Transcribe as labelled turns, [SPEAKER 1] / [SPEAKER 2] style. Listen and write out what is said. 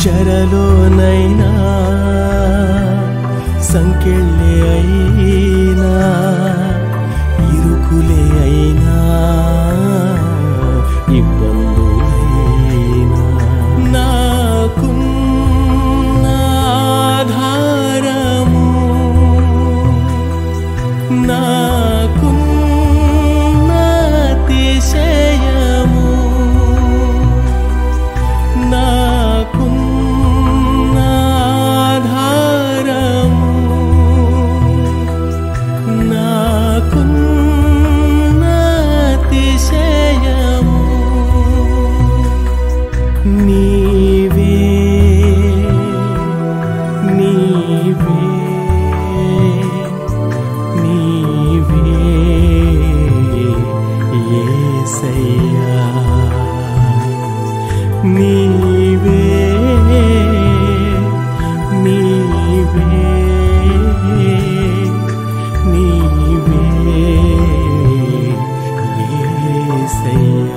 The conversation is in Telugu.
[SPEAKER 1] చెరలోనైనా సంకెళ్ళే అయినా ఇరుకులే అయినా ఇబ్బందులైనా నాకున్న ఆధారము నాకున్న అతిశయము నాకున్న ఆధారము నాకున్న అతిశయము నీవే నీవే నీవే యేసయ్యా నీవే నీవే నీవే యేసయ్యా